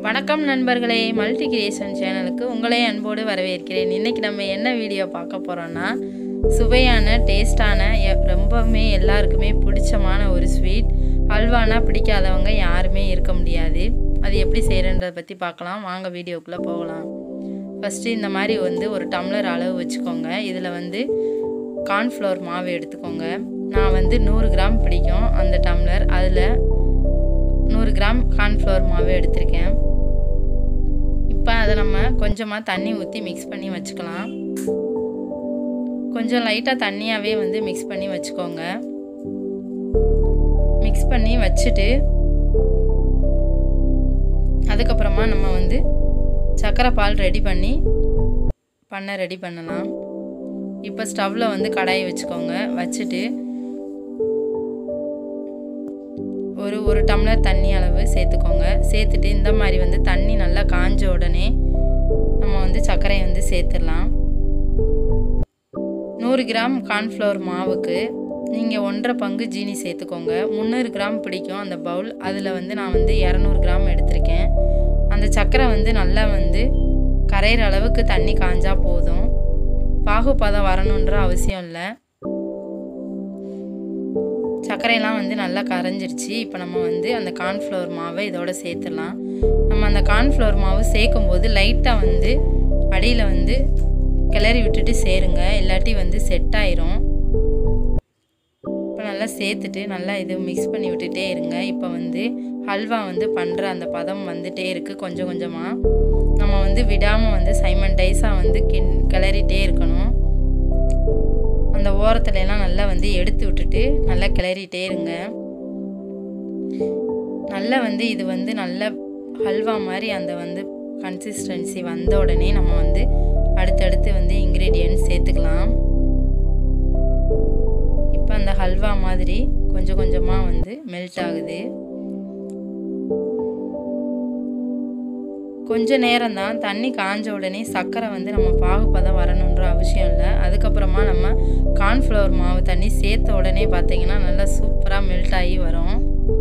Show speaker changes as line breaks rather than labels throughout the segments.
வணக்கம் நண்பர்களே multi creation சேனலுக்கு உங்களை அன்போடு வரவேற்கிறேன் இன்றைக்கி நம்ம என்ன வீடியோ பார்க்க போகிறோன்னா சுவையான டேஸ்டான எ- ரொம்பவுமே எல்லாருக்குமே பிடிச்சமான ஒரு ஸ்வீட் ஹல்வானா பிடிக்காதவங்க யாருமே இருக்க முடியாது அது எப்படி செய்கிறன்றதை பற்றி பார்க்கலாம் வாங்க வீடியோக்குள்ளே போகலாம் ஃபஸ்ட்டு இந்த மாதிரி வந்து ஒரு டம்ளர் அளவு வச்சுக்கோங்க இதில் வந்து கார்ன்ஃப்ளவர் மாவு எடுத்துக்கோங்க நான் வந்து நூறு கிராம் பிடிக்கும் அந்த டம்ளர் அதில் நூறு கிராம் கார்ன்ஃப்ளவர் மாவு எடுத்திருக்கேன் இப்போ அதை நம்ம கொஞ்சமாக தண்ணி ஊற்றி மிக்ஸ் பண்ணி வச்சுக்கலாம் கொஞ்சம் லைட்டாக தண்ணியாகவே வந்து மிக்ஸ் பண்ணி வச்சுக்கோங்க மிக்ஸ் பண்ணி வச்சுட்டு அதுக்கப்புறமா நம்ம வந்து சர்க்கரை பால் ரெடி பண்ணி பண்ண ரெடி பண்ணலாம் இப்போ ஸ்டவ்வில் வந்து கடாயை வச்சுக்கோங்க வச்சுட்டு ஒரு ஒரு டம்ளர் தண்ணி அளவு சேர்த்துக்கோங்க சேர்த்துட்டு இந்த மாதிரி வந்து தண்ணி நல்லா காஞ்ச உடனே நம்ம வந்து சர்க்கரையை வந்து சேர்த்துடலாம் நூறு கிராம் கார்ன்ஃப்ளவர் மாவுக்கு நீங்கள் ஒன்றரை பங்கு ஜீனி சேர்த்துக்கோங்க முந்நூறு கிராம் பிடிக்கும் அந்த பவுல் அதில் வந்து நான் வந்து இரநூறு கிராம் எடுத்திருக்கேன் அந்த சர்க்கரை வந்து நல்லா வந்து கரையிற அளவுக்கு தண்ணி காஞ்சா போதும் பாகுபதம் வரணுன்ற அவசியம் இல்லை சர்க்கரையெல்லாம் வந்து நல்லா கரைஞ்சிருச்சு இப்போ நம்ம வந்து அந்த கார்ன்ஃப்ளவர் மாவை இதோட சேர்த்துடலாம் நம்ம அந்த கார்ன்ஃப்ளவர் மாவு சேர்க்கும் போது லைட்டாக வந்து அடியில் வந்து கிளறி விட்டுட்டு சேருங்க இல்லாட்டி வந்து செட் ஆயிரும் இப்போ நல்லா சேர்த்துட்டு நல்லா இது மிக்ஸ் பண்ணி விட்டுட்டே இருங்க இப்போ வந்து ஹல்வா வந்து பண்ணுற அந்த பதம் வந்துட்டே இருக்குது கொஞ்சம் கொஞ்சமாக நம்ம வந்து விடாமல் வந்து சைமண்டைஸாக வந்து கிண் கிளறிட்டே இருக்கணும் அந்த ஓரத்துல எல்லாம் நல்லா வந்து எடுத்து விட்டுட்டு நல்லா கிளறிட்டே இருங்க நல்லா வந்து இது வந்து நல்ல ஹல்வா மாதிரி அந்த வந்து கன்சிஸ்டன்சி வந்த உடனே நம்ம வந்து அடுத்தடுத்து வந்து இன்க்ரீடியன்ட் சேர்த்துக்கலாம் இப்போ அந்த ஹல்வா மாதிரி கொஞ்சம் கொஞ்சமாக வந்து மெல்ட் ஆகுது கொஞ்ச நேரம் தான் தண்ணி காஞ்ச உடனே சர்க்கரை வந்து நம்ம பாகுபதம் வரணுன்ற அவசியம் இல்லை அதுக்கப்புறமா நம்ம கார்ன்ஃப்ளவர் மாவு தண்ணி சேர்த்த உடனே பார்த்தீங்கன்னா நல்லா சூப்பராக மெல்ட் ஆகி வரும்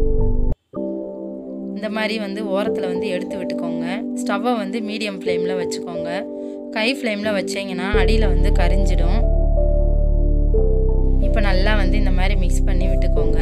இந்த மாதிரி வந்து ஓரத்தில் வந்து எடுத்து விட்டுக்கோங்க ஸ்டவ்வை வந்து மீடியம் ஃப்ளேமில் வச்சுக்கோங்க கை ஃப்ளேமில் வச்சிங்கன்னா அடியில் வந்து கரிஞ்சிடும் இப்போ நல்லா வந்து இந்த மாதிரி மிக்ஸ் பண்ணி விட்டுக்கோங்க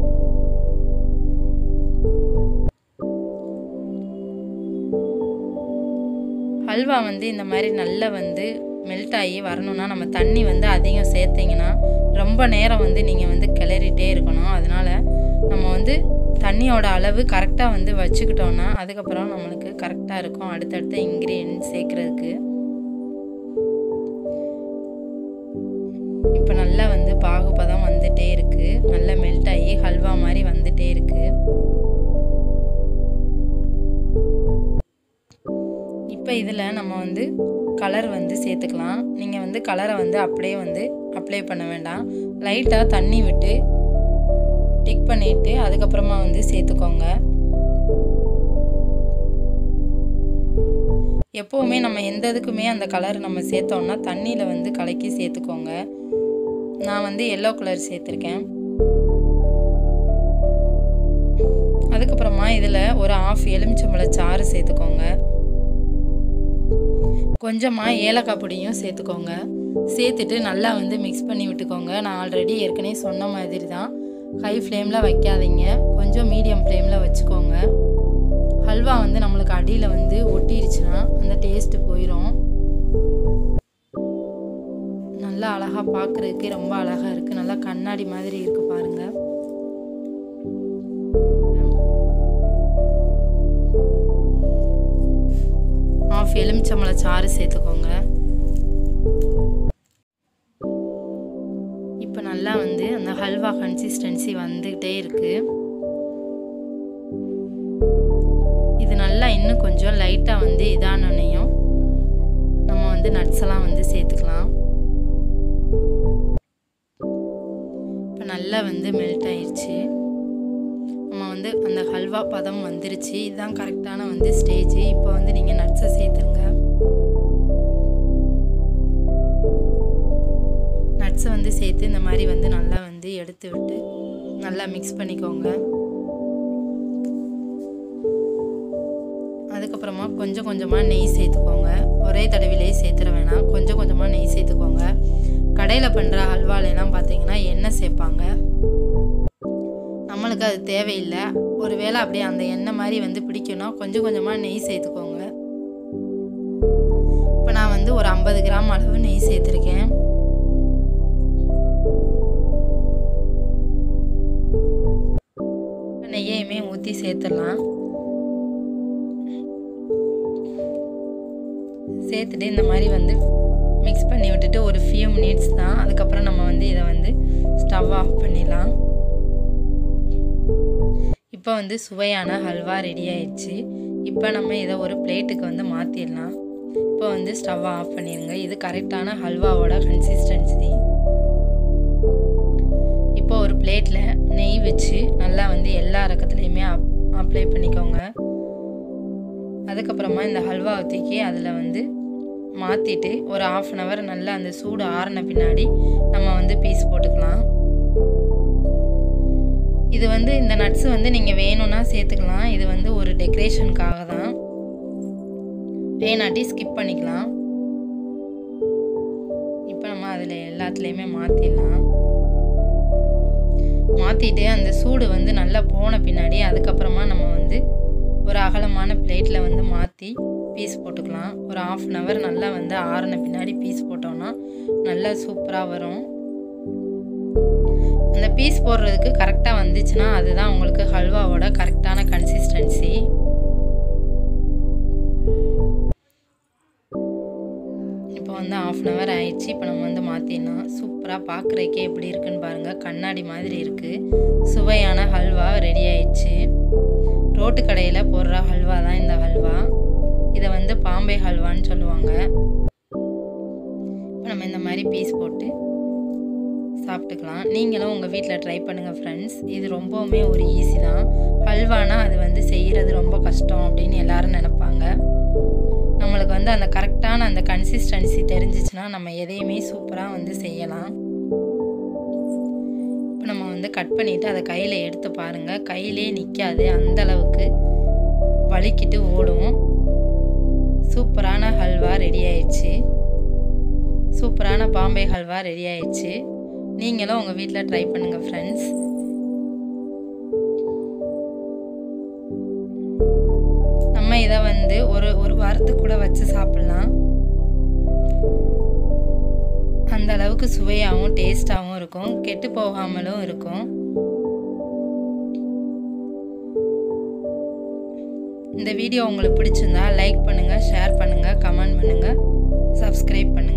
ஹல்வா வந்து இந்த மாதிரி நல்லா வந்து மெல்ட் ஆகி வரணும்னா நம்ம தண்ணி வந்து அதிகம் சேர்த்திங்கன்னா ரொம்ப நேரம் வந்து நீங்கள் வந்து கிளறிட்டே இருக்கணும் அதனால் நம்ம வந்து தண்ணியோட அளவு கரெக்டாக வந்து வச்சுக்கிட்டோன்னா அதுக்கப்புறம் நம்மளுக்கு கரெக்டாக இருக்கும் அடுத்தடுத்த இன்க்ரீடியன்ட் சேர்க்குறதுக்கு இப்போ நல்லா வந்து பாகுபதம் வந்துட்டே இருக்குது நல்லா மெல்ட் ஆகி ஹல்வா மாதிரி வந்துட்டே இருக்குது இப்போ இதில் நம்ம வந்து கலர் வந்து சேர்த்துக்கலாம் நீங்கள் வந்து கலரை வந்து அப்படியே வந்து அப்ளை பண்ண வேண்டாம் லைட்டாக தண்ணி விட்டு டிக் பண்ணிவிட்டு அதுக்கப்புறமா வந்து சேர்த்துக்கோங்க எப்போவுமே நம்ம எந்த இதுக்குமே அந்த கலர் நம்ம சேர்த்தோம்னா தண்ணியில் வந்து கலக்கி சேர்த்துக்கோங்க நான் வந்து எல்லோ கலர் சேர்த்துருக்கேன் அதுக்கப்புறமா இதில் ஒரு ஆஃப் எலுமிச்சம்பழ சாறு சேர்த்துக்கோங்க கொஞ்சமாக ஏலக்காய் பொடியும் சேர்த்துக்கோங்க சேர்த்துட்டு நல்லா வந்து மிக்ஸ் பண்ணி விட்டுக்கோங்க நான் ஆல்ரெடி ஏற்கனவே சொன்ன மாதிரி தான் ஹை ஃப்ளேமில் வைக்காதீங்க கொஞ்சம் மீடியம் ஃப்ளேமில் வச்சுக்கோங்க ஹல்வா வந்து நம்மளுக்கு அடியில் வந்து ஒட்டிருச்சுன்னா அந்த டேஸ்ட்டு போயிடும் நல்லா அழகாக பார்க்குறதுக்கு ரொம்ப அழகாக இருக்குது நல்லா கண்ணாடி மாதிரி இருக்குது பாருங்கள் ஆஃப் எலுமிச்சம்பழ சாறு சேர்த்துக்கோங்க இப்போ நல்லா வந்து அந்த ஹல்வா கன்சிஸ்டன்சி வந்துக்கிட்டே இருக்கு இது நல்லா இன்னும் கொஞ்சம் லைட்டாக வந்து இதானோனையும் நம்ம வந்து நட்ஸ் எல்லாம் வந்து சேர்த்துக்கலாம் இப்போ நல்லா வந்து மெல்ட் ஆயிடுச்சு நம்ம வந்து அந்த ஹல்வா பதம் வந்துருச்சு இதுதான் கரெக்டான வந்து ஸ்டேஜ் இப்போ வந்து நீங்கள் நட்ஸை சேர்த்துருங்க நட்ஸை வந்து சேர்த்து இந்த மாதிரி வந்து நல்லா வந்து எடுத்து விட்டு நல்லா மிக்ஸ் பண்ணிக்கோங்க அதுக்கப்புறமா கொஞ்சம் கொஞ்சமாக நெய் சேர்த்துக்கோங்க ஒரே தடவிலேயே சேர்த்துட வேணாம் கொஞ்சம் கொஞ்சமாக நெய் சேர்த்துக்கோங்க கடையில் பண்ணுற ஹல்வாலெல்லாம் பார்த்தீங்கன்னா எண்ணெய் சேர்ப்பாங்க நம்மளுக்கு அது தேவையில்லை ஒருவேளை அப்படியே அந்த எண்ணெய் மாதிரி வந்து பிடிக்கணும் கொஞ்சம் கொஞ்சமாக நெய் சேர்த்துக்கோங்க இப்போ நான் வந்து ஒரு ஐம்பது கிராம் அளவு நெய் சேர்த்துருக்கேன் நெய்யையுமே ஊற்றி சேர்த்துடலாம் சேர்த்துட்டு இந்த மாதிரி வந்து மிக்ஸ் பண்ணி விட்டுட்டு ஒரு ஃபியூ மினிட்ஸ் தான் அதுக்கப்புறம் நம்ம வந்து இதை வந்து ஸ்டவ் ஆஃப் பண்ணிடலாம் இப்போ வந்து சுவையான ஹல்வா ரெடி ஆயிடுச்சு இப்போ நம்ம இதை ஒரு பிளேட்டுக்கு வந்து மாற்றிடலாம் இப்போ வந்து ஸ்டவ் ஆஃப் பண்ணிடுங்க இது கரெக்டான ஹல்வாவோட கன்சிஸ்டன்சி இப்போ ஒரு பிளேட்டில் நெய் வச்சு நல்லா வந்து எல்லா ரக்கத்துலேயுமே அப் அப்ளை பண்ணிக்கோங்க அதுக்கப்புறமா இந்த ஹல்வா ஊற்றிக்கி அதில் வந்து மாற்றிட்டு ஒரு ஆஃப் அன் ஹவர் நல்லா அந்த சூடு ஆறின பின்னாடி நம்ம வந்து பீஸ் போட்டுக்கலாம் இது வந்து இந்த நட்ஸ் வந்து நீங்கள் வேணும்னா சேர்த்துக்கலாம் இது வந்து ஒரு டெக்கரேஷனுக்காக தான் வேணாட்டி ஸ்கிப் பண்ணிக்கலாம் இப்போ நம்ம அதில் எல்லாத்துலேயுமே மாற்றிடலாம் மாற்றிட்டு அந்த சூடு வந்து நல்லா போன பின்னாடி அதுக்கப்புறமா நம்ம வந்து ஒரு அகலமான பிளேட்டில் வந்து மாற்றி பீஸ் போட்டுக்கலாம் ஒரு ஆஃப் அன் ஹவர் நல்லா வந்து ஆறின பின்னாடி பீஸ் போட்டோம்னா நல்லா சூப்பராக வரும் அந்த பீஸ் போடுறதுக்கு கரெக்டாக வந்துச்சுன்னா அதுதான் உங்களுக்கு ஹல்வாவோட கரெக்டான கன்சிஸ்டன்சி இப்போ வந்து ஆஃப் அன் ஹவர் ஆயிடுச்சு இப்போ நம்ம வந்து மாற்றிடலாம் சூப்பராக பார்க்குறக்கே எப்படி இருக்குன்னு பாருங்கள் கண்ணாடி மாதிரி இருக்குது சுவையான ஹல்வா ரெடி ஆயிடுச்சு ரோட்டு கடையில் போடுற ஹல்வா தான் இந்த ஹல்வா இதை வந்து பாம்பே ஹல்வான்னு சொல்லுவாங்க இப்போ நம்ம இந்த மாதிரி பீஸ் போட்டு சாப்பிட்டுக்கலாம் நீங்களும் உங்கள் வீட்டில் ட்ரை பண்ணுங்கள் ஃப்ரெண்ட்ஸ் இது ரொம்பவுமே ஒரு ஈஸி தான் ஹல்வானா அது வந்து செய்கிறது ரொம்ப கஷ்டம் அப்படின்னு எல்லாரும் நினப்பாங்க நம்மளுக்கு வந்து அந்த கரெக்டான அந்த கன்சிஸ்டன்சி தெரிஞ்சிச்சுன்னா நம்ம எதையுமே சூப்பராக வந்து செய்யலாம் இப்போ நம்ம வந்து கட் பண்ணிவிட்டு அதை கையில் எடுத்து பாருங்கள் கையிலே நிற்காது அந்த அளவுக்கு வலிக்கிட்டு ஓடும் சூப்பரான ஹல்வா ரெடி ஆயிடுச்சு சூப்பரான பாம்பே ஹல்வா ரெடி ஆயிடுச்சு நீங்களும் உங்கள் வீட்டில் ட்ரை பண்ணுங்கள் ஃப்ரெண்ட்ஸ் நம்ம இதை வந்து ஒரு ஒரு வாரத்துக்கு கூட வச்சு சாப்பிட்லாம் அந்த அளவுக்கு சுவையாகவும் டேஸ்டாகவும் இருக்கும் கெட்டு போகாமலும் இருக்கும் இந்த வீடியோ உங்களுக்கு பிடிச்சிருந்தா லைக் பண்ணுங்கள் ஷேர் பண்ணுங்கள் கமெண்ட் பண்ணுங்கள் சப்ஸ்கிரைப் பண்ணுங்கள்